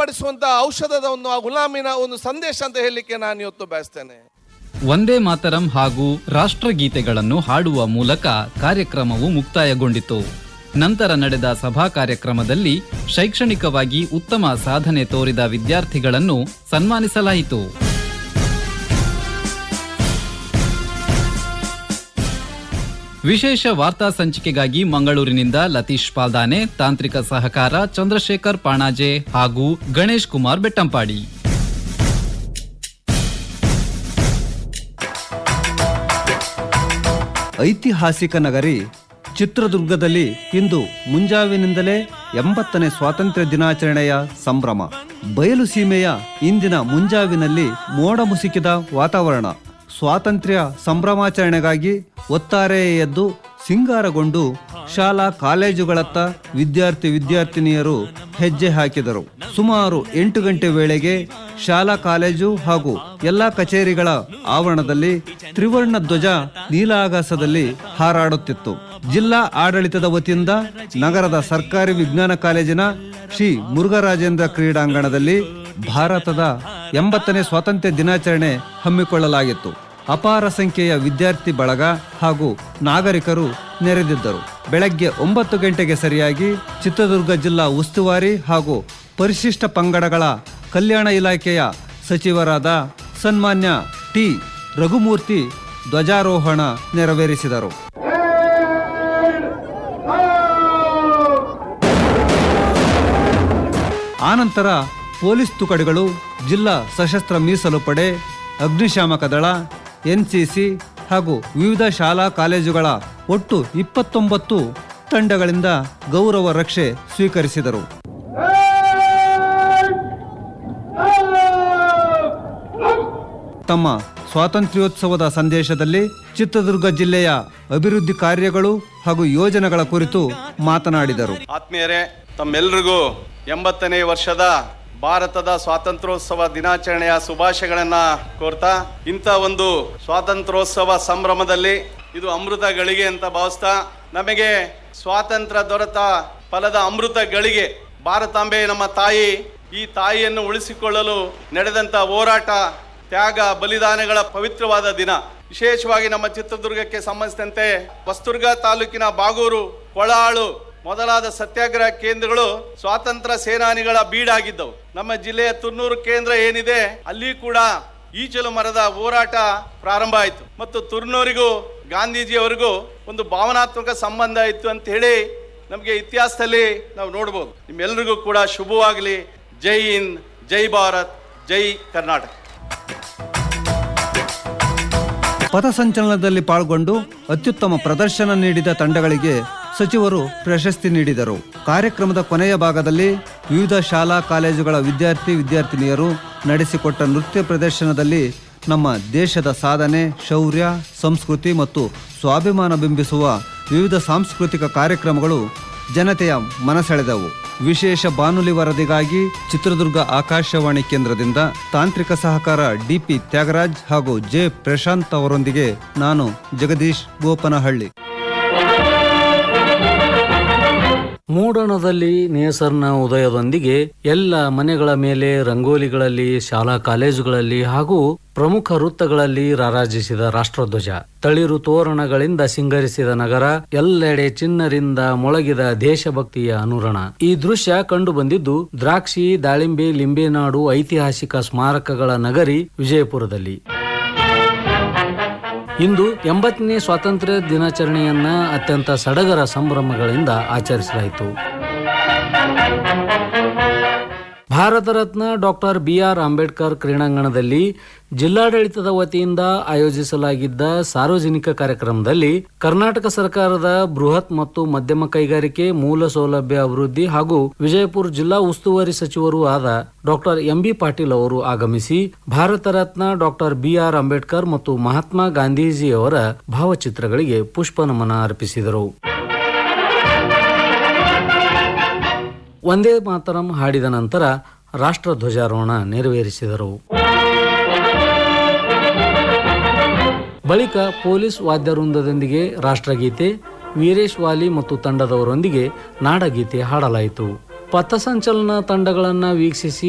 ಗುಣಪಡಿಸುವಂತ ಔಷಧದ ಒಂದು ಆ ಗುಲಾಮಿನ ಒಂದು ಸಂದೇಶ ಅಂತ ಹೇಳಲಿಕ್ಕೆ ನಾನು ಇವತ್ತು ಬಯಸ್ತೇನೆ ಒಂದೇ ಮಾತರಂ ಹಾಗೂ ರಾಷ್ಟ್ರಗೀತೆಗಳನ್ನು ಹಾಡುವ ಮೂಲಕ ಕಾರ್ಯಕ್ರಮವು ಮುಕ್ತಾಯಗೊಂಡಿತು ನಂತರ ನಡೆದ ಸಭಾ ಕಾರ್ಯಕ್ರಮದಲ್ಲಿ ಶೈಕ್ಷಣಿಕವಾಗಿ ಉತ್ತಮ ಸಾಧನೆ ತೋರಿದ ವಿದ್ಯಾರ್ಥಿಗಳನ್ನು ಸನ್ಮಾನಿಸಲಾಯಿತು ವಿಶೇಷ ವಾರ್ತಾ ಸಂಚಿಕೆಗಾಗಿ ಮಂಗಳೂರಿನಿಂದ ಲತೀಶ್ ಪಾಲ್ದಾನೆ ತಾಂತ್ರಿಕ ಸಹಕಾರ ಚಂದ್ರಶೇಖರ್ ಪಾಣಾಜೆ ಹಾಗೂ ಗಣೇಶ್ ಕುಮಾರ್ ಬೆಟ್ಟಂಪಾಡಿ ಐತಿಹಾಸಿಕ ನಗರಿ ಚಿತ್ರದುರ್ಗದಲ್ಲಿ ಇಂದು ಮುಂಜಾವಿನಿಂದಲೇ ಎಂಬತ್ತನೇ ಸ್ವಾತಂತ್ರ್ಯ ದಿನಾಚರಣೆಯ ಸಂಭ್ರಮ ಬಯಲು ಸೀಮೆಯ ಇಂದಿನ ಮುಂಜಾವಿನಲ್ಲಿ ಮೋಡ ಮುಸುಕಿದ ವಾತಾವರಣ ಸ್ವಾತಂತ್ರ್ಯ ಸಂಭ್ರಮಾಚರಣೆಗಾಗಿ ಒತ್ತಾರೆ ಎದ್ದು ಸಿಂಗಾರಗೊಂಡು ಶಾಲಾ ಕಾಲೇಜುಗಳತ್ತ ವಿದ್ಯಾರ್ಥಿ ವಿದ್ಯಾರ್ಥಿನಿಯರು ಹೆಜ್ಜೆ ಹಾಕಿದರು ಸುಮಾರು ಎಂಟು ಗಂಟೆ ವೇಳೆಗೆ ಶಾಲಾ ಕಾಲೇಜು ಹಾಗೂ ಎಲ್ಲಾ ಕಚೇರಿಗಳ ಆವರಣದಲ್ಲಿ ತ್ರಿವರ್ಣ ಧ್ವಜ ನೀಲಾಕಾಶದಲ್ಲಿ ಹಾರಾಡುತ್ತಿತ್ತು ಜಿಲ್ಲಾ ಆಡಳಿತದ ವತಿಯಿಂದ ನಗರದ ಸರ್ಕಾರಿ ವಿಜ್ಞಾನ ಕಾಲೇಜಿನ ಶ್ರೀ ಮುರುಘರಾಜೇಂದ್ರ ಕ್ರೀಡಾಂಗಣದಲ್ಲಿ ಭಾರತದ ಎಂಬತ್ತನೇ ಸ್ವಾತಂತ್ರ್ಯ ದಿನಾಚರಣೆ ಹಮ್ಮಿಕೊಳ್ಳಲಾಗಿತ್ತು ಅಪಾರ ಸಂಖ್ಯೆಯ ವಿದ್ಯಾರ್ಥಿ ಬಳಗ ಹಾಗೂ ನಾಗರಿಕರು ನೆರೆದಿದ್ದರು ಬೆಳಗ್ಗೆ ಒಂಬತ್ತು ಗಂಟೆಗೆ ಸರಿಯಾಗಿ ಚಿತ್ರದುರ್ಗ ಜಿಲ್ಲಾ ಉಸ್ತುವಾರಿ ಹಾಗೂ ಪರಿಶಿಷ್ಟ ಪಂಗಡಗಳ ಕಲ್ಯಾಣ ಇಲಾಖೆಯ ಸಚಿವರಾದ ಸನ್ಮಾನ್ಯ ಟಿ ರಘುಮೂರ್ತಿ ಧ್ವಜಾರೋಹಣ ನೆರವೇರಿಸಿದರು ಆನಂತರ ಪೊಲೀಸ್ ತುಕಡಿಗಳು ಜಿಲ್ಲಾ ಸಶಸ್ತ್ರ ಮೀಸಲು ಪಡೆ ಅಗ್ನಿಶಾಮಕ ದಳ ಎನ್ಸಿಸಿ ಹಾಗೂ ವಿವಿಧ ಶಾಲಾ ಕಾಲೇಜುಗಳ ಒಟ್ಟು ಇಪ್ಪತ್ತೊಂಬತ್ತು ತಂಡಗಳಿಂದ ಗೌರವ ರಕ್ಷೆ ಸ್ವೀಕರಿಸಿದರು ತಮ್ಮ ಸ್ವಾತಂತ್ರ್ಯೋತ್ಸವದ ಸಂದೇಶದಲ್ಲಿ ಚಿತ್ರದುರ್ಗ ಜಿಲ್ಲೆಯ ಅಭಿವೃದ್ಧಿ ಕಾರ್ಯಗಳು ಹಾಗೂ ಯೋಜನೆಗಳ ಕುರಿತು ಮಾತನಾಡಿದರು ಆತ್ಮೀಯರೇ ತಮ್ಮೆಲ್ರಿಗೂ ಎಂಬತ್ತನೇ ವರ್ಷದ ಭಾರತದ ಸ್ವಾತಂತ್ರ್ಯೋತ್ಸವ ದಿನಾಚರಣೆಯ ಶುಭಾಶಯಗಳನ್ನ ಕೋರ್ತಾ ಇಂಥ ಒಂದು ಸ್ವಾತಂತ್ರ್ಯೋತ್ಸವ ಸಂಭ್ರಮದಲ್ಲಿ ಇದು ಅಮೃತ ಗಳಿಗೆ ಅಂತ ಭಾವಿಸ್ತಾ ನಮಗೆ ಸ್ವಾತಂತ್ರ್ಯ ದೊರೆತ ಫಲದ ಅಮೃತ ಗಳಿಗೆ ಭಾರತಾಂಬೆ ನಮ್ಮ ತಾಯಿ ಈ ತಾಯಿಯನ್ನು ಉಳಿಸಿಕೊಳ್ಳಲು ನಡೆದಂಥ ಹೋರಾಟ ತ್ಯಾಗ ಬಲಿದಾನಗಳ ಪವಿತ್ರವಾದ ದಿನ ವಿಶೇಷವಾಗಿ ನಮ್ಮ ಚಿತ್ರದುರ್ಗಕ್ಕೆ ಸಂಬಂಧಿಸಿದಂತೆ ಹೊಸದುರ್ಗ ತಾಲೂಕಿನ ಬಾಗೂರು ಕೊಳಾಳು ಮೊದಲಾದ ಸತ್ಯಾಗ್ರಹ ಕೇಂದ್ರಗಳು ಸ್ವಾತಂತ್ರ್ಯ ಸೇನಾನಿಗಳ ಬೀಡಾಗಿದ್ದವು ನಮ್ಮ ಜಿಲ್ಲೆಯ ತುರ್ನೂರು ಕೇಂದ್ರ ಏನಿದೆ ಅಲ್ಲಿ ಕೂಡ ಈಚಲು ಮರದ ಹೋರಾಟ ಪ್ರಾರಂಭ ಆಯಿತು ಮತ್ತು ತುರ್ನೂರಿಗೂ ಗಾಂಧೀಜಿಯವರಿಗೂ ಒಂದು ಭಾವನಾತ್ಮಕ ಸಂಬಂಧ ಇತ್ತು ಅಂತ ಹೇಳಿ ನಮಗೆ ಇತಿಹಾಸದಲ್ಲಿ ನಾವು ನೋಡ್ಬೋದು ನಿಮ್ಮೆಲ್ಲರಿಗೂ ಕೂಡ ಶುಭವಾಗಲಿ ಜೈ ಹಿಂದ್ ಜೈ ಭಾರತ್ ಜೈ ಕರ್ನಾಟಕ ಪಥಸಂಚಲನದಲ್ಲಿ ಪಾಲ್ಗೊಂಡು ಅತ್ಯುತ್ತಮ ಪ್ರದರ್ಶನ ನೀಡಿದ ತಂಡಗಳಿಗೆ ಸಚಿವರು ಪ್ರಶಸ್ತಿ ನೀಡಿದರು ಕಾರ್ಯಕ್ರಮದ ಕೊನೆಯ ಭಾಗದಲ್ಲಿ ವಿವಿಧ ಶಾಲಾ ಕಾಲೇಜುಗಳ ವಿದ್ಯಾರ್ಥಿ ವಿದ್ಯಾರ್ಥಿನಿಯರು ನಡೆಸಿಕೊಟ್ಟ ನೃತ್ಯ ಪ್ರದರ್ಶನದಲ್ಲಿ ನಮ್ಮ ದೇಶದ ಸಾಧನೆ ಶೌರ್ಯ ಸಂಸ್ಕೃತಿ ಮತ್ತು ಸ್ವಾಭಿಮಾನ ಬಿಂಬಿಸುವ ವಿವಿಧ ಸಾಂಸ್ಕೃತಿಕ ಕಾರ್ಯಕ್ರಮಗಳು ಜನತೆಯ ಮನಸೆಳೆದವು ವಿಶೇಷ ಬಾನುಲಿ ವರದಿಗಾಗಿ ಚಿತ್ರದುರ್ಗ ಆಕಾಶವಾಣಿ ಕೇಂದ್ರದಿಂದ ತಾಂತ್ರಿಕ ಸಹಕಾರ ಡಿಪಿ ತ್ಯಾಗರಾಜ್ ಹಾಗೂ ಜೆ ಪ್ರಶಾಂತ್ ಅವರೊಂದಿಗೆ ನಾನು ಜಗದೀಶ್ ಗೋಪನಹಳ್ಳಿ ಮೂಡಣದಲ್ಲಿ ನೇಸರ್ನ ಉದಯದೊಂದಿಗೆ ಎಲ್ಲ ಮನೆಗಳ ಮೇಲೆ ರಂಗೋಲಿಗಳಲ್ಲಿ ಶಾಲಾ ಕಾಲೇಜುಗಳಲ್ಲಿ ಹಾಗೂ ಪ್ರಮುಖ ವೃತ್ತಗಳಲ್ಲಿ ರಾರಾಜಿಸಿದ ರಾಷ್ಟ್ರಧ್ವಜ ತಳಿರು ತೋರಣಗಳಿಂದ ಸಿಂಗರಿಸಿದ ನಗರ ಎಲ್ಲೆಡೆ ಚಿನ್ನರಿಂದ ಮೊಳಗಿದ ದೇಶಭಕ್ತಿಯ ಅನುರಣ ಈ ದೃಶ್ಯ ಕಂಡು ಬಂದಿದ್ದು ದ್ರಾಕ್ಷಿ ದಾಳಿಂಬೆ ಲಿಂಬೆನಾಡು ಐತಿಹಾಸಿಕ ಸ್ಮಾರಕಗಳ ನಗರಿ ವಿಜಯಪುರದಲ್ಲಿ ಇಂದು ಎಂಬತ್ತನೇ ಸ್ವಾತಂತ್ರ್ಯ ದಿನಾಚರಣೆಯನ್ನ ಅತ್ಯಂತ ಸಡಗರ ಸಂಭ್ರಮಗಳಿಂದ ಆಚರಿಸಲಾಯಿತು Bharat Ratna doctor B R Ambedkar ಕ್ರೀಡಾಂಗಣದಲ್ಲಿ ಜಿಲ್ಲಾಡಳಿತದ ವತಿಯಿಂದ ಆಯೋಜಿಸಲಾಗಿದ್ದ ಸಾರ್ವಜನಿಕ ಕಾರ್ಯಕ್ರಮದಲ್ಲಿ ಕರ್ನಾಟಕ ಸರ್ಕಾರದ ಬೃಹತ್ ಮತ್ತು ಮಧ್ಯಮ ಕೈಗಾರಿಕೆ ಮೂಲ ಸೌಲಭ್ಯ ಅಭಿವೃದ್ಧಿ ಹಾಗೂ ವಿಜಯಪುರ ಜಿಲ್ಲಾ ಉಸ್ತುವಾರಿ ಸಚಿವರೂ ಆದ ಡಾಕ್ಟರ್ ಎಂಬಿ ಪಾಟೀಲ್ ಅವರು ಆಗಮಿಸಿ Bharat Ratna doctor B R Ambedkar ಮತ್ತು ಮಹಾತ್ಮ ಗಾಂಧೀಜಿಯವರ ಭಾವಚಿತ್ರಗಳಿಗೆ ಪುಷ್ಪ ನಮನ ಅರ್ಪಿಸಿದರು ಒಂದೇ ಮಾತರಂ ಹಾಡಿದ ನಂತರ ರಾಷ್ಟ್ರ ಧ್ವಜಾರೋಹಣ ನೆರವೇರಿಸಿದರು ಬಳಿಕ ಪೊಲೀಸ್ ವಾದ್ಯವೃಂದದೊಂದಿಗೆ ರಾಷ್ಟ್ರಗೀತೆ ವೀರೇಶ್ ವಾಲಿ ಮತ್ತು ತಂಡದವರೊಂದಿಗೆ ನಾಡಗೀತೆ ಹಾಡಲಾಯಿತು ಪಥಸಂಚಲನ ತಂಡಗಳನ್ನು ವೀಕ್ಷಿಸಿ